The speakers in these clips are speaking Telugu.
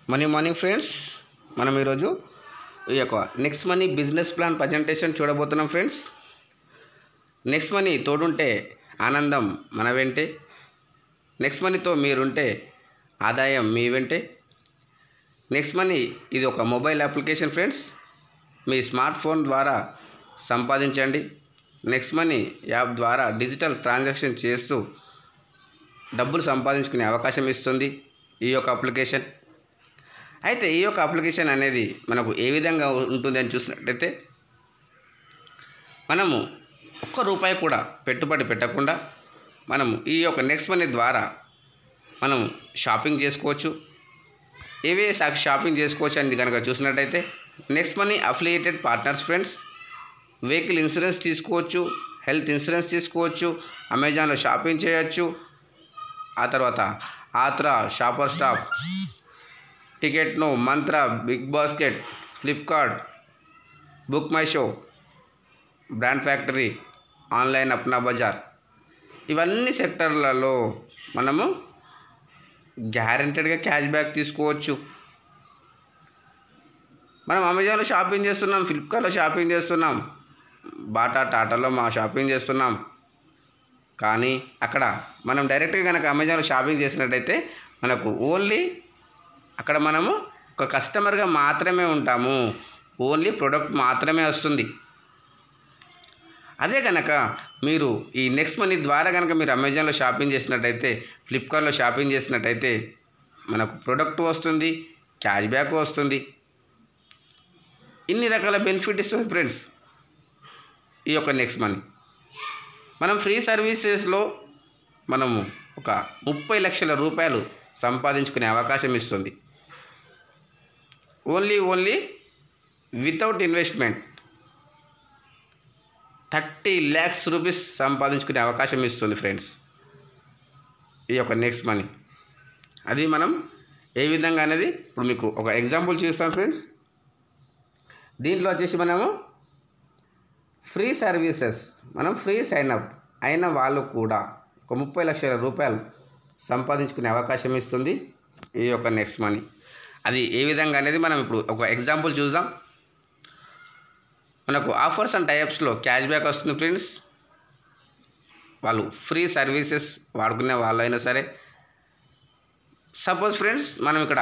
మనీ మార్నింగ్ ఫ్రెండ్స్ మనం ఈరోజు ఈ యొక్క next money business plan presentation చూడబోతున్నాం ఫ్రెండ్స్ నెక్స్ట్ మనీ తోడుంటే ఆనందం మన వెంటే నెక్స్ట్ మనీతో మీరుంటే ఆదాయం మీ వెంటే నెక్స్ట్ మనీ ఇది ఒక మొబైల్ అప్లికేషన్ ఫ్రెండ్స్ మీ స్మార్ట్ ఫోన్ ద్వారా సంపాదించండి నెక్స్ట్ మనీ యాప్ ద్వారా డిజిటల్ ట్రాన్సాక్షన్ చేస్తూ డబ్బులు సంపాదించుకునే అవకాశం ఇస్తుంది ఈ యొక్క అప్లికేషన్ అయితే ఈ యొక్క అప్లికేషన్ అనేది మనకు ఏ విధంగా ఉంటుంది అని చూసినట్టయితే మనము ఒక్క రూపాయి కూడా పెట్టుబడి పెట్టకుండా మనము ఈ యొక్క నెక్స్ట్ మనీ ద్వారా మనం షాపింగ్ చేసుకోవచ్చు ఏవే షా- షాపింగ్ చేసుకోవచ్చు అని కనుక చూసినట్టయితే next money affiliated partners friends vehicle insurance తీసుకోవచ్చు హెల్త్ ఇన్సూరెన్స్ తీసుకోవచ్చు అమెజాన్లో షాపింగ్ చేయొచ్చు ఆ తర్వాత ఆత్రా షాపర్ స్టాప్ టికెట్ను Myntra Big Basket Flipkart Book My Show Brand Factory online Apna Bazar ఇవన్నీ సెక్టర్లలో మనము గ్యారెంటెడ్గా క్యాష్ బ్యాక్ తీసుకోవచ్చు మనం అమెజాన్లో షాపింగ్ చేస్తున్నాం ఫ్లిప్కార్ట్లో షాపింగ్ చేస్తున్నాం బాటా టాటాలో మా షాపింగ్ చేస్తున్నాం కానీ అక్కడ మనం డైరెక్ట్గా కనుక అమెజాన్లో షాపింగ్ చేసినట్టయితే మనకు ఓన్లీ అక్కడ మనము ఒక కస్టమర్గా మాత్రమే ఉంటాము ఓన్లీ ప్రోడక్ట్ మాత్రమే వస్తుంది అదే కనుక మీరు ఈ నెక్స్ట్ మనీ ద్వారా కనుక మీరు అమెజాన్లో షాపింగ్ చేసినట్టయితే ఫ్లిప్కార్ట్లో షాపింగ్ చేసినట్టయితే మనకు ప్రోడక్ట్ వస్తుంది క్యాష్ బ్యాక్ వస్తుంది ఇన్ని రకాల బెనిఫిట్ ఇస్తుంది ఫ్రెండ్స్ ఈ యొక్క నెక్స్ట్ మనీ మనం ఫ్రీ సర్వీసెస్లో మనము ఒక ముప్పై లక్షల రూపాయలు సంపాదించుకునే అవకాశం ఇస్తుంది only only without investment thirty lakhs rupees సంపాదించుకునే అవకాశం ఇస్తుంది ఫ్రెండ్స్ ఈ యొక్క నెక్స్ట్ మనీ అది మనం ఏ విధంగా అనేది ఇప్పుడు మీకు ఒక ఎగ్జాంపుల్ చూస్తాం ఫ్రెండ్స్ దీంట్లో వచ్చేసి మనము ఫ్రీ సర్వీసెస్ మనం ఫ్రీ సైన్ అప్ అయిన వాళ్ళు కూడా ఒక ముప్పై లక్షల రూపాయలు సంపాదించుకునే అవకాశం ఇస్తుంది ఈ యొక్క నెక్స్ట్ మనీ అది ఏ విధంగా అనేది మనం ఇప్పుడు ఒక ఎగ్జాంపుల్ చూద్దాం మనకు ఆఫర్స్ అండ్ టైప్స్లో క్యాష్ బ్యాక్ వస్తుంది ఫ్రెండ్స్ వాళ్ళు ఫ్రీ సర్వీసెస్ వాడుకునే వాళ్ళైనా సరే సపోజ్ ఫ్రెండ్స్ మనం ఇక్కడ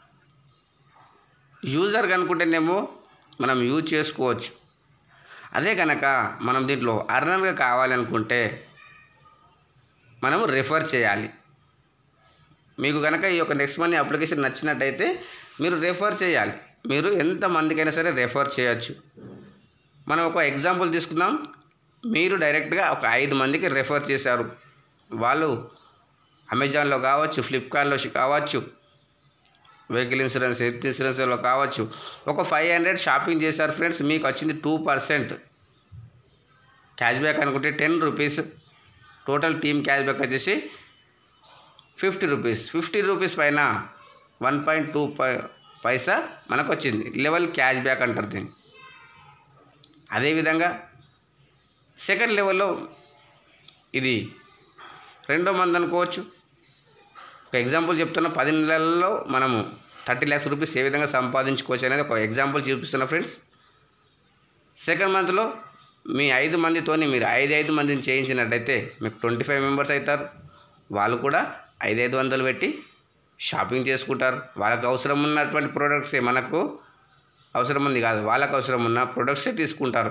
యూజర్ కనుకుంటేనేమో మనం యూజ్ చేసుకోవచ్చు అదే కనుక మనం దీంట్లో అర్నర్గా కావాలనుకుంటే మనం రెఫర్ చేయాలి మీకు కనుక ఈ యొక్క నెక్స్ట్ మనీ అప్లికేషన్ నచ్చినట్టయితే మీరు రెఫర్ చేయాలి మీరు ఎంతమందికైనా సరే రెఫర్ చేయొచ్చు మనం ఒక ఎగ్జాంపుల్ తీసుకుందాం మీరు డైరెక్ట్గా ఒక ఐదు మందికి రెఫర్ చేశారు వాళ్ళు అమెజాన్లో కావచ్చు ఫ్లిప్కార్ట్లో కావచ్చు వెహికల్ ఇన్సూరెన్స్ హెల్త్ ఇన్సూరెన్స్లో కావచ్చు ఒక ఫైవ్ హండ్రెడ్ షాపింగ్ చేశారు ఫ్రెండ్స్ మీకు వచ్చింది టూ పర్సెంట్ క్యాష్ బ్యాక్ అనుకుంటే ten rupees total team cash back వచ్చేసి ఫిఫ్టీ రూపీస్ ఫిఫ్టీ రూపీస్ పైన వన్ పాయింట్ టూ పైసా మనకు వచ్చింది లెవెల్ క్యాష్ బ్యాక్ అంటారు దీన్ని అదేవిధంగా సెకండ్ లెవెల్లో ఇది రెండో మంది అనుకోవచ్చు ఒక ఎగ్జాంపుల్ చెప్తున్నా పది నెలల్లో మనము థర్టీ ల్యాక్స్ రూపీస్ ఏ విధంగా సంపాదించుకోవచ్చు అనేది ఒక ఎగ్జాంపుల్ చూపిస్తున్నా ఫ్రెండ్స్ సెకండ్ మంత్లో మీ ఐదు మందితోని మీరు ఐదు ఐదు మందిని చేయించినట్టయితే మీకు ట్వంటీ ఫైవ్ మెంబర్స్ అవుతారు వాళ్ళు కూడా ఐదు ఐదు వందలు పెట్టి షాపింగ్ చేసుకుంటారు వాళ్ళకి అవసరం ఉన్నటువంటి ప్రోడక్ట్సే మనకు అవసరం ఉంది కాదు వాళ్ళకు అవసరం ఉన్న ప్రొడక్ట్సే తీసుకుంటారు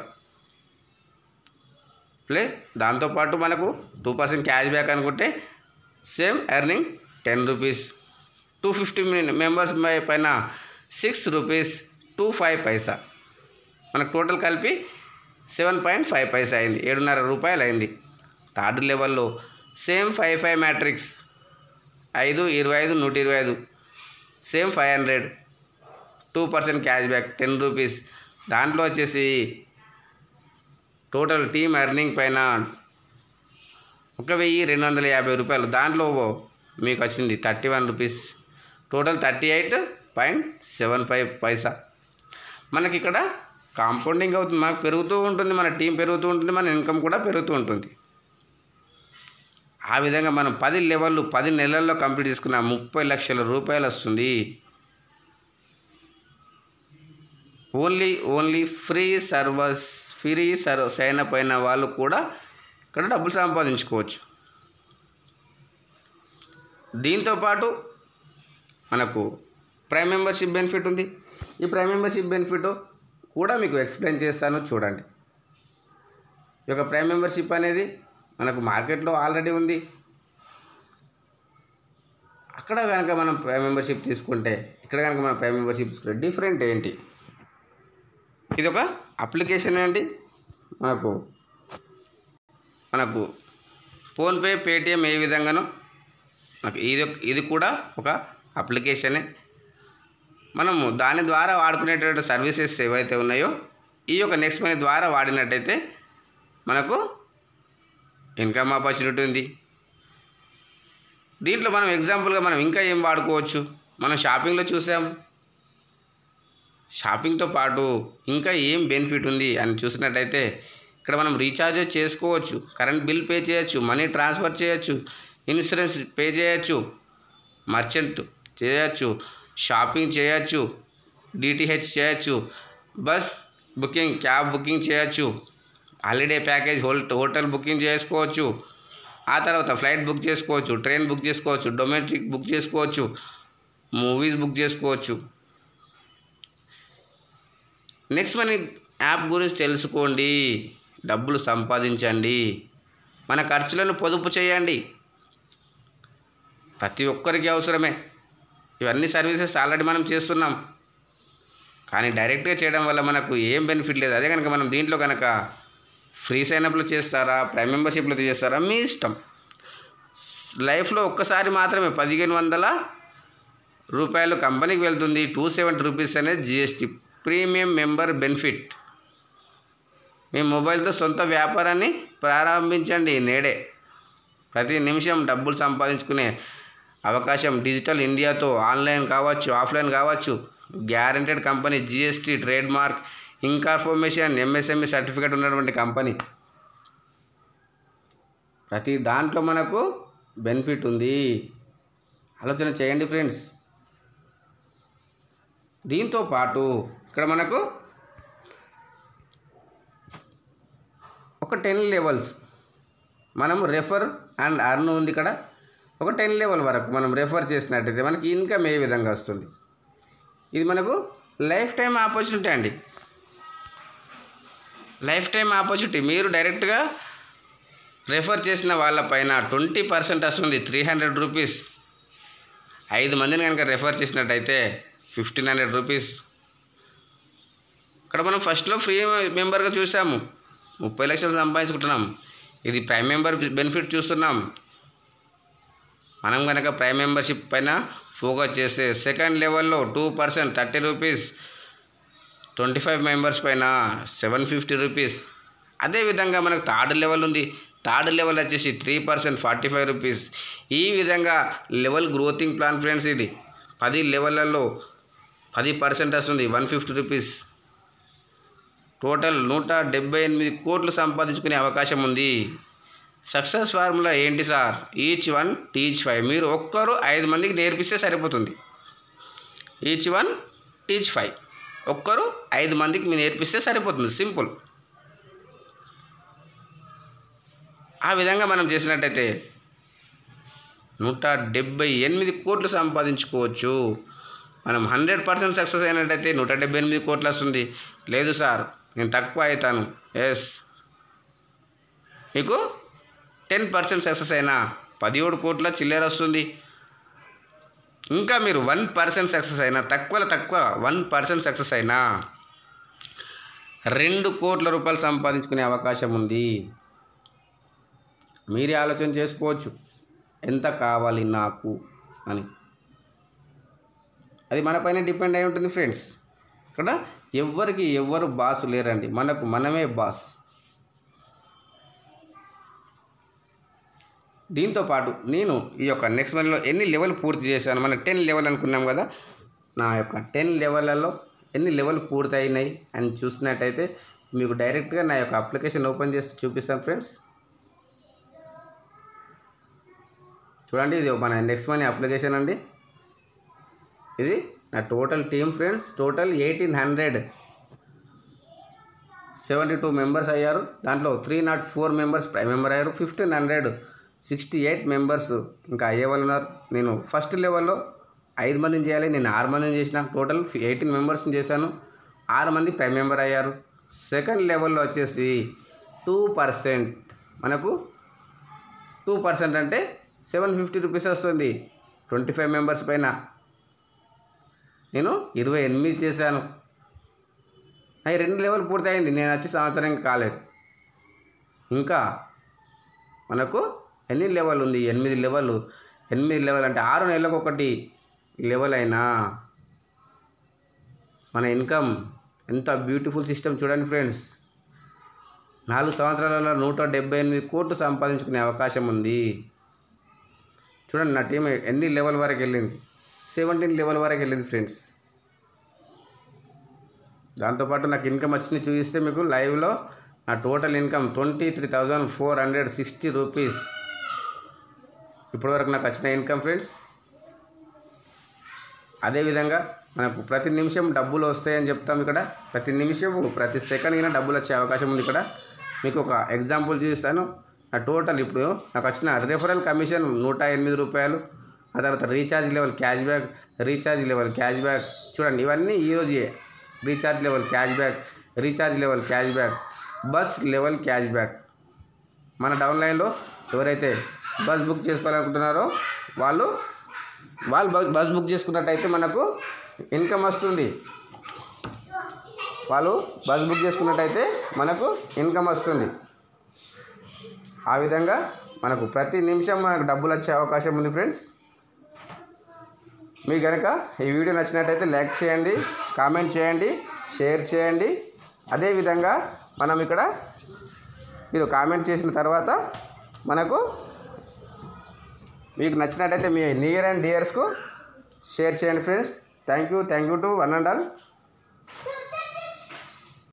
ప్లస్ దాంతోపాటు మనకు టూ పర్సెంట్ క్యాష్ బ్యాక్ అనుకుంటే same earning ten rupees two fifty members పైన six rupees two five paisa మనకు టోటల్ కలిపి సెవెన్ పాయింట్ ఫైవ్ పైసా అయింది ఏడున్నర రూపాయలు అయింది థర్డ్ లెవెల్లో సేమ్ ఫైవ్ ఫైవ్ మ్యాట్రిక్స్ ఐదు ఇరవై ఐదు నూట ఇరవై ఐదు same five hundred two percent cash back ten rupees దాంట్లో వచ్చేసి టోటల్ టీమ్ ఎర్నింగ్ పైన ఒక వెయ్యి రెండు వందల యాభై రూపాయలు దాంట్లో మీకు వచ్చింది thirty one rupees total thirty eight point seven five paisa మనకి ఇక్కడ కాంపౌండింగ్ అవుతుంది మనకు పెరుగుతూ ఉంటుంది మన టీం పెరుగుతూ ఉంటుంది మన ఇన్కమ్ కూడా పెరుగుతూ ఉంటుంది ఆ విధంగా మనం పది లెవెల్లు పది నెలల్లో కంప్లీట్ చేసుకున్న ముప్పై లక్షల రూపాయలు వస్తుంది only only free services free serve sign up అయిన వాళ్ళు కూడా ఇక్కడ డబ్బులు సంపాదించుకోవచ్చు దీంతోపాటు మనకు ప్రైమ్ మెంబర్షిప్ బెనిఫిట్ ఉంది ఈ ప్రైమ్ మెంబర్షిప్ బెనిఫిట్ కూడా మీకు ఎక్స్ప్లెయిన్ చేస్తాను చూడండి ఈ యొక్క ప్రైమ్ మెంబర్షిప్ అనేది మనకు మార్కెట్లో ఆల్రెడీ ఉంది అక్కడ కనుక మనం ప్రైమ్ మెంబర్షిప్ తీసుకుంటే ఇక్కడ కనుక మనం ప్రైమ్ మెంబర్షిప్ తీసుకుంటే డిఫరెంట్ ఏంటి ఇది ఒక అప్లికేషన్ అండి మనకు మనకు ఫోన్పే పేటిఎం ఏ విధంగానో నాకు ఇది ఒక- ఇది కూడా ఒక అప్లికేషనే మనము దాని ద్వారా వాడుకునేటువంటి సర్వీసెస్ ఏవైతే ఉన్నాయో ఈ యొక్క నెక్స్ట్ మనీ ద్వారా వాడినట్టయితే మనకు ఇన్కమ్ ఆపర్చునిటీ ఉంది దీంట్లో మనం ఎగ్జాంపుల్గా మనం ఇంకా ఏం వాడుకోవచ్చు మనం షాపింగ్లో చూసాం షాపింగ్తో పాటు ఇంకా ఏం బెనిఫిట్ ఉంది అని చూసినట్టయితే ఇక్కడ మనం రీఛార్జ్ చేసుకోవచ్చు కరెంట్ బిల్ పే చేయొచ్చు మనీ ట్రాన్స్ఫర్ చేయొచ్చు ఇన్సూరెన్స్ పే చేయొచ్చు మర్చెంట్ చేయొచ్చు షాపింగ్ చేయొచ్చు డిటిహెచ్ చేయొచ్చు బస్ బుకింగ్ క్యాబ్ బుకింగ్ చేయొచ్చు హాలిడే ప్యాకేజ్ హోల్ హోటల్ బుకింగ్ చేసుకోవచ్చు ఆ తర్వాత ఫ్లైట్ బుక్ చేసుకోవచ్చు ట్రైన్ బుక్ చేసుకోవచ్చు డొమెస్టిక్ బుక్ చేసుకోవచ్చు మూవీస్ బుక్ చేసుకోవచ్చు నెక్స్ట్ మన యాప్ గురించి తెలుసుకోండి డబ్బులు సంపాదించండి మన ఖర్చులను పొదుపు చేయండి ప్రతి ఒక్కరికి అవసరమే ఇవన్నీ సర్వీసెస్ ఆల్రెడీ మనం చేస్తున్నాం కానీ డైరెక్ట్గా చేయడం వల్ల మనకు ఏం బెనిఫిట్ లేదు అదే కనుక మనం దీంట్లో కనుక ఫ్రీ సైనప్లో చేస్తారా ప్రైమ్ మెంబర్షిప్లో చేస్తారా మీ ఇష్టం లైఫ్లో ఒక్కసారి మాత్రమే పదిహేను వందల రూపాయలు కంపెనీకి వెళ్తుంది టూ సెవెంటీ రూపీస్ అనేది జిఎస్టీ ప్రీమియం మెంబర్ బెనిఫిట్ మీ మొబైల్తో సొంత వ్యాపారాన్ని ప్రారంభించండి నేడే ప్రతి నిమిషం డబ్బులు సంపాదించుకునే అవకాశం డిజిటల్ ఇండియాతో ఆన్లైన్ కావచ్చు ఆఫ్లైన్ కావచ్చు guaranteed company GST trademark incorporation MSME certificate ఉన్నటువంటి కంపెనీ ప్రతి దాంట్లో మనకు బెనిఫిట్ ఉంది ఆలోచన చేయండి ఫ్రెండ్స్ దీంతో పాటు ఇక్కడ మనకు ఒక టెన్ లెవెల్స్ మనం రెఫర్ అండ్ అర్న్ ఉంది ఇక్కడ ఒక టెన్ లెవెల్ వరకు మనం రెఫర్ చేసినట్టయితే మనకి ఇన్కమ్ ఏ విధంగా వస్తుంది ఇది మనకు లైఫ్ టైం ఆపర్చునిటీ అండి లైఫ్ టైం ఆపర్చునిటీ మీరు డైరెక్ట్గా రెఫర్ చేసిన వాళ్ళపైన ట్వంటీ పర్సెంట్ వస్తుంది త్రీ హండ్రెడ్ రూపీస్ ఐదు మందిని కనుక రెఫర్ చేసినట్టయితే ఫిఫ్టీన్ హండ్రెడ్ రూపీస్ ఇక్కడ మనం ఫస్ట్లో ఫ్రీ మెంబర్గా చూసాము ముప్పై లక్షలు సంపాదించుకుంటున్నాం ఇది ప్రైమ్ మెంబర్ బెనిఫిట్ చూస్తున్నాం మనం కనుక ప్రైమ్ మెంబర్షిప్ పైన ఫోకస్ చేస్తే సెకండ్ లెవెల్లో two percent thirty rupees twenty five members పైన సెవెన్ ఫిఫ్టీ రూపీస్ అదేవిధంగా మనకు థర్డ్ లెవెల్ ఉంది థర్డ్ లెవెల్ వచ్చేసి three percent forty five rupees ఈ విధంగా లెవెల్ గ్రోతింగ్ ప్లాన్ ఫ్రెండ్స్ ఇది పది లెవెల్లలో పది పర్సెంట్ వస్తుంది వన్ ఫిఫ్టీ రూపీస్ టోటల్ నూట డెబ్బై ఎనిమిది కోట్లు సంపాదించుకునే అవకాశం ఉంది సక్సెస్ ఫార్ములా ఏంటి sir each one teach five మీరు ఒక్కరు ఐదు మందికి నేర్పిస్తే సరిపోతుంది ఈచ్ వన్ టీచ్ ఫైవ్ ఒక్కరు ఐదు మందికి మీరు నేర్పిస్తే సరిపోతుంది సింపుల్ ఆ విధంగా మనం చేసినట్టయితే నూట డెబ్బై ఎనిమిది కోట్లు సంపాదించుకోవచ్చు మనం హండ్రెడ్ పర్సెంట్ సక్సెస్ అయినట్టయితే నూట డెబ్బై ఎనిమిది కోట్లు వస్తుంది లేదు సార్ నేను తక్కువ అవుతాను ఎస్ మీకు టెన్ పర్సెంట్ సక్సెస్ అయినా పదిహేడు కోట్ల చిల్లర వస్తుంది ఇంకా మీరు వన్ పర్సెంట్ సక్సెస్ అయినా తక్కువలో తక్కువ వన్ పర్సెంట్ సక్సెస్ అయినా రెండు కోట్ల రూపాయలు సంపాదించుకునే అవకాశం ఉంది మీరే ఆలోచన చేసుకోవచ్చు ఎంత కావాలి నాకు అని అది మన పైన డిపెండ్ అయి ఉంటుంది ఫ్రెండ్స్ ఇక్కడ ఎవ్వరికి ఎవ్వరు బాస్ లేరండి మనకు మనమే బాస్ దీంతో పాటు నేను ఈ యొక్క నెక్స్ట్ మంత్లో ఎన్ని లెవెల్ పూర్తి చేశాను మనం టెన్ లెవెల్ అనుకున్నాం కదా నా యొక్క టెన్ లెవెల్లలో ఎన్ని లెవెల్ పూర్తి అయినాయి అని చూసినట్టయితే మీకు డైరెక్ట్గా నా యొక్క అప్లికేషన్ ఓపెన్ చేసి చూపిస్తాను ఫ్రెండ్స్ చూడండి ఇది మన నెక్స్ట్ మనీ అప్లికేషన్ అండి ఇది నా total team friends total eighteen hundred seventy two members అయ్యారు దాంట్లో three nought four members prime member అయ్యారు fifteen hundred sixty eight members ఇంకా అయ్యే వాళ్ళు ఉన్నారు నేను ఫస్ట్ లెవెల్లో ఐదు మందిని చేయాలి నేను ఆరు మందిని చేసిన టోటల్ ఎయిటీన్ మెంబర్స్ని చేశాను ఆరు మంది ప్రైమ్ మెంబర్ అయ్యారు సెకండ్ లెవెల్లో వచ్చేసి టూ పర్సెంట్ మనకు టూ పర్సెంట్ అంటే సెవెన్ ఫిఫ్టీ రూపీస్ వస్తుంది ట్వంటీ ఫైవ్ మెంబర్స్ పైన నేను ఇరవై ఎనిమిది చేశాను అవి రెండు లెవెల్ పూర్తయింది నేను వచ్చి సంవత్సరం ఇంకా కాలేదు ఇంకా మనకు ఎన్ని లెవెల్ ఉంది ఎనిమిది లెవెల్ ఎనిమిది లెవెల్ అంటే ఆరు నెలలకు ఒకటి లెవెల్ అయినా మన ఇన్కమ్ ఎంత బ్యూటిఫుల్ సిస్టమ్ చూడండి ఫ్రెండ్స్ నాలుగు సంవత్సరాలలో నూట డెబ్బై ఎనిమిది కోట్లు సంపాదించుకునే అవకాశం ఉంది చూడండి నా టీం ఎన్ని లెవెల్ వరకు వెళ్ళింది సెవెంటీన్ లెవెల్ వరకు వెళ్ళింది ఫ్రెండ్స్ దాంతోపాటు నాకు ఇన్కమ్ వచ్చింది చూపిస్తే మీకు లైవ్లో నా total income twenty three thousand four hundred sixty rupees ఇప్పటివరకు నాకు వచ్చిన ఇన్కమ్ ఫ్రెండ్స్ అదేవిధంగా మనకు ప్రతి నిమిషం డబ్బులు వస్తాయని చెప్తాం ఇక్కడ ప్రతి నిమిషం ప్రతి సెకండ్ అయినా డబ్బులు వచ్చే అవకాశం ఉంది ఇక్కడ మీకు ఒక ఎగ్జాంపుల్ చూపిస్తాను నా టోటల్ ఇప్పుడు నాకు వచ్చిన రెఫరల్ కమిషన్ నూట ఎనిమిది రూపాయలు ఆ తర్వాత recharge level cash back recharge level cash back చూడండి ఇవన్నీ ఈరోజే recharge level cash back recharge level cash back bus level cash back మన డౌన్లైన్లో ఎవరైతే బస్ బుక్ చేసుకోవాలనుకుంటున్నారో వాళ్ళు వాళ్ళు బస్ బస్ బుక్ చేసుకున్నట్టయితే మనకు ఇన్కమ్ వస్తుంది వాళ్ళు బస్ బుక్ చేసుకున్నట్టయితే మనకు ఇన్కమ్ వస్తుంది ఆ విధంగా మనకు ప్రతి నిమిషం మనకు డబ్బులు వచ్చే అవకాశం ఉంది ఫ్రెండ్స్ మీకు కనుక ఈ వీడియో నచ్చినట్టయితే లైక్ చేయండి కామెంట్ చేయండి షేర్ చేయండి అదేవిధంగా మనం ఇక్కడ మీరు కామెంట్ చేసిన తర్వాత మనకు మీకు నచ్చినట్టయితే మీ నియర్ అండ్ డియర్స్కు షేర్ చేయండి friends thank you thank you to one and all